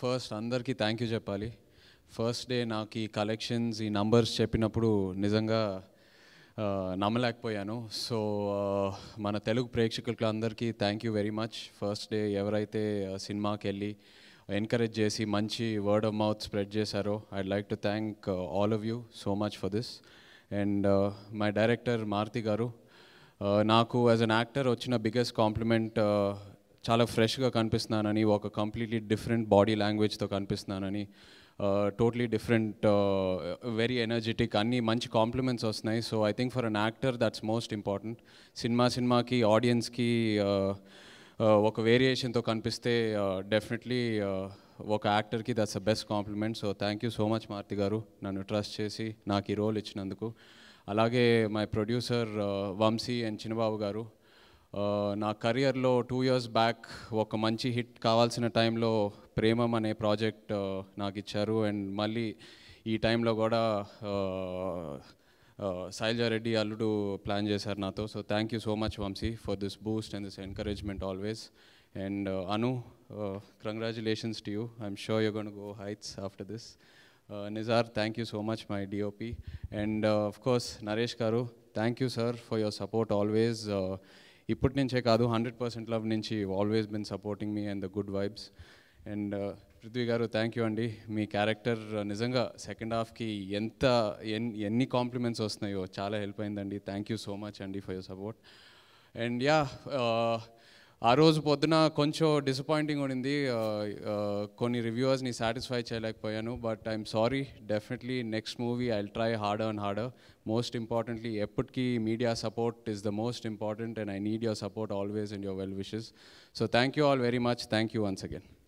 first అందరికీ thank you చెప్పాలి first day నాకు ఈ కలెక్షన్స్ ఈ నంబర్స్ చెప్పినప్పుడు నిజంగా ఆ, నమ్మలేకపోయాను సో ఆ, మన తెలుగు ప్రేక్షకులకు అందరికీ thank you very much first day ఎవరైతే ఆ, సినిమాకి వెళ్ళి ఎంకరేజ్ చేసి మంచి వర్డ్ ఆఫ్ మౌత్ స్ప్రెడ్ చేశారో I like to thank all of you so much for this and my director Maruthi garu Uh, నాకు యాజ్ అన్ యాక్టర్ వచ్చిన బిగ్గెస్ట్ కాంప్లిమెంట్ చాలా ఫ్రెష్గా కనిపిస్తున్నానని ఒక కంప్లీట్లీ డిఫరెంట్ బాడీ లాంగ్వేజ్తో కనిపిస్తున్నానని టోటలీ డిఫరెంట్ వెరీ ఎనర్జెటిక్ అన్ని మంచి కాంప్లిమెంట్స్ వస్తున్నాయి so I think for an actor that's most important cinema సినిమాకి ఆడియన్స్కి ఒక వేరియేషన్తో కనిపిస్తే డెఫినెట్లీ ఒక యాక్టర్కి that's the best compliment so thank you so much Maruthi garu నన్ను ట్రస్ట్ చేసి నాకు ఈ రోల్ ఇచ్చినందుకు అలాగే my producer Vamsi and Chinnababu garu Uh, నా కెరియర్లో టూ ఇయర్స్ బ్యాక్ ఒక మంచి హిట్ కావాల్సిన టైంలో ప్రేమం అనే ప్రాజెక్ట్ నాకు ఇచ్చారు అండ్ మళ్ళీ ఈ టైంలో కూడా శైలజారెడ్డి అల్లుడు ప్లాన్ చేశారు నాతో so thank you so much Vamsi for this boost and this encouragement always and Anu congratulations to you I'm sure you gonna go heights after this Nizar thank you so much my DOP and of course Naresh garu thank you sir for your support always ఇప్పటి నుంచే కాదు hundred percent love నుంచి always been supporting me and the good vibes and Prithvi garu thank you అండి మీ character నిజంగా second హాఫ్కి ఎంత ఎన్ ఎన్ని compliments వస్తున్నాయో చాలా హెల్ప్ అయిందండి థ్యాంక్ యూ సో మచ్ అండి for your support and yeah ఆ రోజు పొద్దున కొంచెం డిసప్పాయింటింగ్ ఉండింది uh, uh, కొన్ని రివ్యూవర్స్ని సాటిస్ఫై చేయలేకపోయాను but I'm sorry definitely next movie I try harder and harder most importantly ఎప్పటికీ media support is the most important and I need your support always and your well wishes so thank you all very much thank you once again